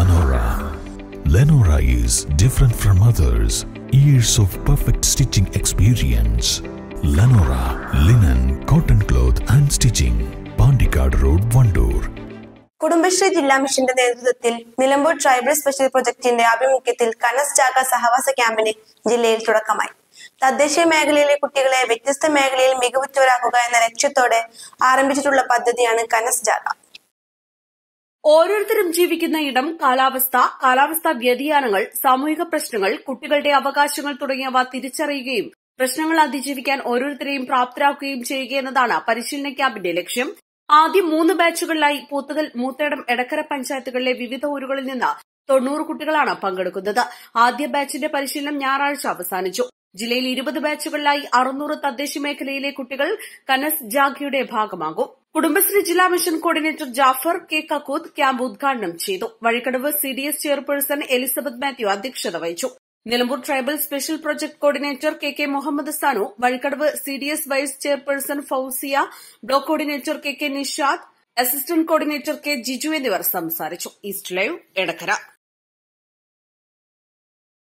Lenora. Lenora is different from others. Years of perfect stitching experience. Lenora linen, cotton cloth and stitching. Pandikad Road, Vandoor. Kudumbashree ജില്ലാ മിഷന്റെ നേതൃത്വത്തിൽ Nilambur tribal special പ്രൊജക്ടിന്റെ ആഭിമുഖ്യത്തിൽ കനസ് ജാഗ സഹവാസ ക്യാമ്പിന് ജില്ലയിൽ തുടക്കമായി തദ്ദേശീയ മേഖലയിലെ കുട്ടികളെ വ്യത്യസ്ത മേഖലയിൽ മികവുറ്റവരാക്കുക എന്ന ലക്ഷ്യത്തോടെ ആരംഭിച്ചിട്ടുള്ള പദ്ധതിയാണ് കനസ് ജാഗ ഓരോരുത്തരും ജീവിക്കുന്ന ഇടം കാലാവസ്ഥ കാലാവസ്ഥാ വ്യതിയാനങ്ങൾ സാമൂഹിക പ്രശ്നങ്ങൾ കുട്ടികളുടെ അവകാശങ്ങൾ തുടങ്ങിയവ തിരിച്ചറിയുകയും പ്രശ്നങ്ങൾ അതിജീവിക്കാൻ ഓരോരുത്തരെയും പ്രാപ്തരാക്കുകയും ചെയ്യുക എന്നതാണ് പരിശീലന ക്യാമ്പിന്റെ ലക്ഷ്യം ആദ്യം മൂന്ന് ബാച്ചുകളിലായി പൂത്തകൽ മൂത്തേടം എടക്കര പഞ്ചായത്തുകളിലെ വിവിധ ഊരുകളിൽ നിന്ന് തൊണ്ണൂറ് കുട്ടികളാണ് പങ്കെടുക്കുന്നത് ആദ്യ ബാച്ചിന്റെ പരിശീലനം ഞായറാഴ്ച അവസാനിച്ചു ജില്ലയിൽ ഇരുപത് ബാച്ചുകളിലായി അറുന്നൂറ് തദ്ദേശ മേഖലയിലെ കുട്ടികൾ കനസ് ജാഗയുടെ ഭാഗമാകും കുടുംബശ്രീ ജില്ലാ mission coordinator Jafar K Kakkooth camp ഉദ്ഘാടനം ചെയ്തു Vazhikkadavu C D S chairperson Elizabeth Mathew അധ്യക്ഷത വഹിച്ചു Nilambur tribal special project coordinator K K Muhammad Sanu Vazhikkadavu C D S vice chairperson Fousiya block coordinator K K Nishad assistant coordinator K Jiju എന്നിവർ സംസാരിച്ചു ഈസ്റ്റ് ലൈവ് എടക്കര